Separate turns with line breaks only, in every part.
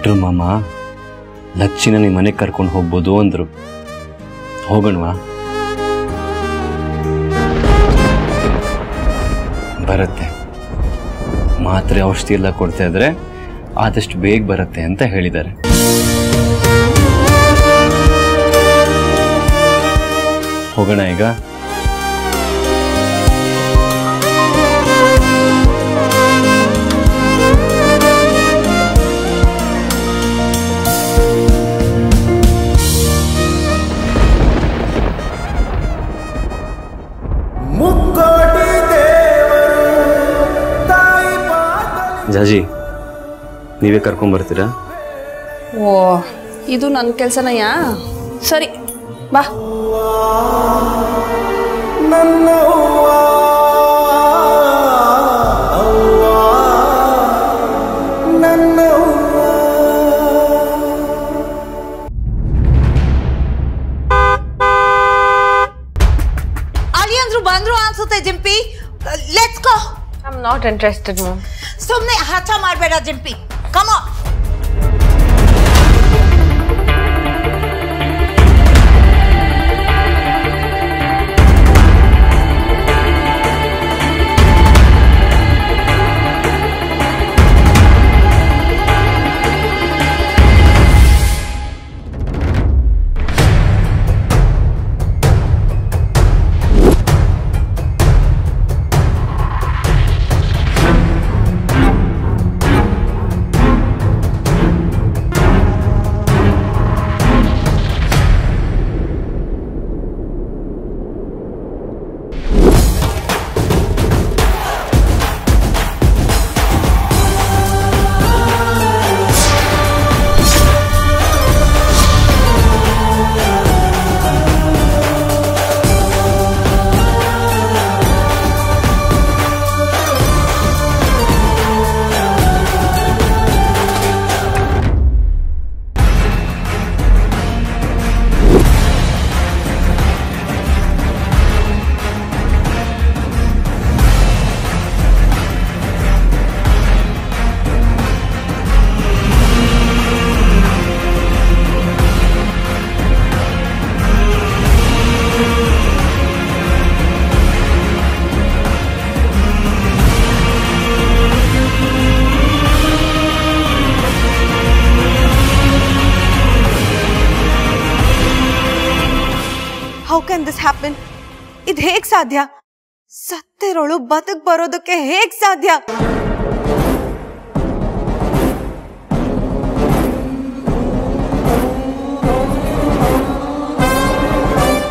ಭಟ್ರು ಮಾಮ ಲಚ್ಚಿನ ನಿಮ್ಮ ಮನೆಗೆ ಕರ್ಕೊಂಡು ಹೋಗ್ಬೋದು ಅಂದರು ಹೋಗೋಣವಾ ಬರುತ್ತೆ ಮಾತ್ರೆ ಔಷಧಿ ಎಲ್ಲ ಕೊಡ್ತಾ ಇದ್ರೆ ಆದಷ್ಟು ಬೇಗ ಬರುತ್ತೆ ಅಂತ ಹೇಳಿದ್ದಾರೆ ಹೋಗೋಣ ಈಗ
ಮುಕ್ಕೋಟಿ ದೇವರು ತಾಯಿ ಪಾದ
ಜಾಜಿ ನೀವೇ ಕರ್ಕೊಂಬರ್ತೀರಾ
ಓ ಇದು ನನ್ನ ಕೆಲಸನಯ್ಯ ಸರಿ ಬಾ
ನನ್ನ ಅವ್ವ, ಅವ್ವ, ನನ್ನ ಅವ್ವ.
ಅಳಿಯಂದ್ರು ಬಂದ್ರು ಅನ್ಸುತ್ತೆ ಜಿಂಪಿ let's go
I'm not interested, mom.
ಸುಮ್ಮನೆ ಹಠ ಮಾಡಬೇಡ ಜಿಂಪಿ ಕಮ
ಹೌ ಕ್ಯಾನ್ ದಿಸ್ ಹ್ಯಾಪನ್ ಇದು ಹೇಗ್ ಸಾಧ್ಯ ಸತ್ತಿರೋಳು ಬದುಕ್ ಬರೋದಕ್ಕೆ ಹೇಗ್ ಸಾಧ್ಯ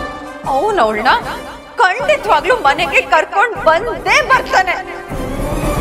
ಅವನವಳನ್ನ ಖಂಡಿತವಾಗ್ಲೂ ಮನೆಗೆ ಕರ್ಕೊಂಡ್ ಬಂದೇ ಬರ್ತಾನೆ